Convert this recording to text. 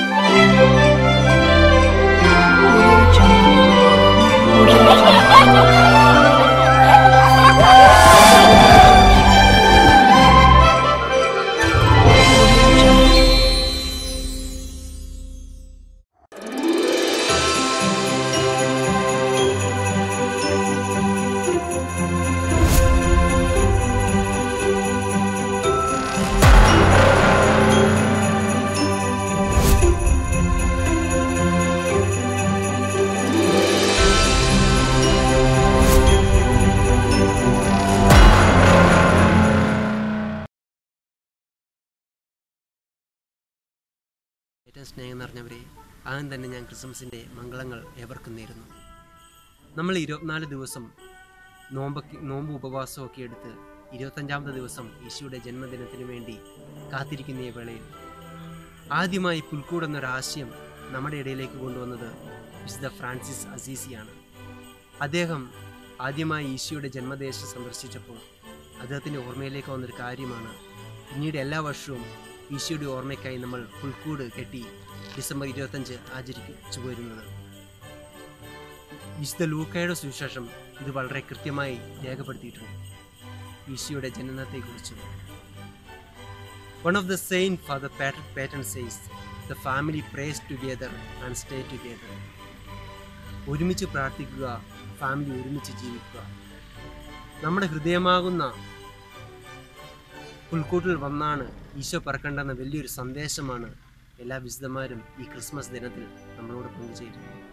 ഏറ്റവും സ്നേഹം നിറഞ്ഞവരെ ആദ്യം തന്നെ ഞാൻ ക്രിസ്മസിൻ്റെ മംഗളങ്ങൾ ഏവർക്കും നേരുന്നു നമ്മൾ ഇരുപത്തിനാല് ദിവസം നോമ്പൊക്കെ നോമ്പ് ഉപവാസമൊക്കെ എടുത്ത് ഇരുപത്തഞ്ചാമത്തെ ദിവസം യേശുയുടെ ജന്മദിനത്തിന് വേണ്ടി കാത്തിരിക്കുന്ന ഈ വേളയിൽ ആദ്യമായി പുൽക്കൂട് എന്നൊരാശയം നമ്മുടെ ഇടയിലേക്ക് കൊണ്ടുവന്നത് വിശുദ്ധ ഫ്രാൻസിസ് അസീസിയാണ് അദ്ദേഹം ആദ്യമായി ഈശോയുടെ ജന്മദേശം സന്ദർശിച്ചപ്പോൾ അദ്ദേഹത്തിൻ്റെ ഓർമ്മയിലേക്ക് വന്നൊരു കാര്യമാണ് പിന്നീട് എല്ലാ വർഷവും ഈശോയുടെ ഓർമ്മയ്ക്കായി നമ്മൾ പുൽക്കൂട് കെട്ടി ഡിസംബർ ഇരുപത്തഞ്ച് ആചരിച്ചു വരുന്നത് വിശുദ്ധ ലൂക്കയുടെ സുവിശേഷം ഇത് വളരെ കൃത്യമായി രേഖപ്പെടുത്തിയിട്ടുണ്ട് ഈശോയുടെ ജനനത്തെക്കുറിച്ച് one of the saint father Peyton Peyton says the family prays together and stay together ഒരുമിച്ച് പ്രാർത്ഥിക്കുക ഫാമിലി ഒരുമിച്ച് ജീവിക്കുക നമ്മുടെ ഹൃദയമാകുന്ന പുൽക്കൂട്ടിൽ വന്നാണ് ഈശോ പറക്കേണ്ടെന്ന വലിയൊരു സന്ദേശമാണ് എല്ലാ വിശുദ്ധന്മാരും ഈ ക്രിസ്മസ് ദിനത്തിൽ നമ്മളോട് പങ്കുചേരുന്നത്